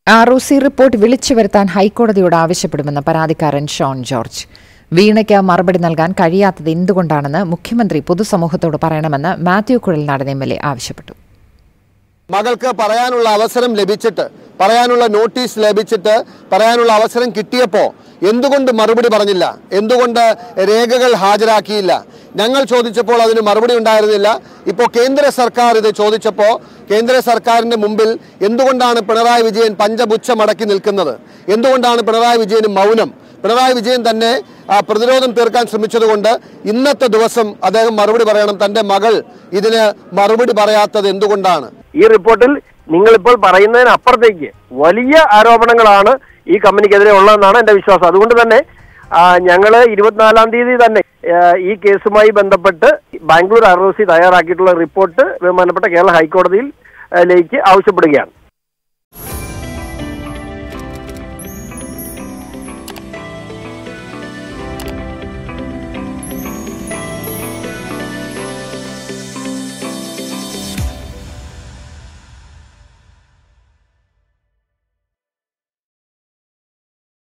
R O C report വിളിച്ചു വരുത്താൻ ഹൈക്കോടതിയോട് ആവശ്യപ്പെടുമെന്ന് പരാതിക്കാരൻ ഷോൺ ജോർജ് വീണയ്ക്ക് മറുപടി നൽകാൻ കഴിയാത്തത് എന്തുകൊണ്ടാണെന്ന് മുഖ്യമന്ത്രി പൊതുസമൂഹത്തോട് പറയണമെന്ന് Mathew Kuzhalnadan M L A ആവശ്യപ്പെട്ടു മകൾക്ക് പറയാനുള്ള അവസരം ലഭിച്ചിട്ട് പറയാനുള്ള നോട്ടീസ് ലഭിച്ചിട്ട് പറയാനുള്ള അവസരം കിട്ടിയപ്പോൾ എന്തുകൊണ്ട് മറുപടി പറഞ്ഞില്ല എന്തുകൊണ്ട് രേഖകൾ ഹാജരാക്കിയില്ല ഞങ്ങൾ ചോദിച്ചപ്പോൾ അതിന് മറുപടി ഉണ്ടായിരുന്നില്ല ഇപ്പോൾ കേന്ദ്ര സർക്കാർ ഇത് ചോദിച്ചപ്പോൾ കേന്ദ്ര സർക്കാരിന്റെ മുമ്പിൽ എന്തുകൊണ്ടാണ് പിണറായി വിജയൻ പഞ്ചപുച്ഛ മടക്കി നിൽക്കുന്നത് എന്തുകൊണ്ടാണ് പിണറായി വിജയന് മൗനം പിണറായി വിജയൻ തന്നെ ആ, പ്രതിരോധം തീർക്കാൻ ശ്രമിച്ചതുകൊണ്ട് ഇന്നത്തെ ദിവസം അദ്ദേഹം മറുപടി പറയണം തന്റെ മകൾ ഇതിന് മറുപടി പറയാത്തത് എന്തുകൊണ്ടാണ് ഈ റിപ്പോർട്ടിൽ നിങ്ങളിപ്പോൾ പറയുന്നതിനപ്പുറത്തേക്ക് വലിയ ആരോപണങ്ങളാണ് ഈ കമ്പനിക്കെതിരെ ഉള്ളതെന്നാണ് എന്റെ വിശ്വാസം അതുകൊണ്ട് തന്നെ ഞങ്ങൾ ഇരുപത്തിനാലാം തീയതി തന്നെ ആ, ഈ കേസുമായി ബന്ധപ്പെട്ട് ബാംഗ്ലൂർ ആർ ഒ സി തയ്യാറാക്കിയിട്ടുള്ള റിപ്പോർട്ട് ബഹുമാനപ്പെട്ട കേരള ഹൈക്കോടതിയിൽ ആ, ലേക്ക് ആവശ്യപ്പെടുകയാണ്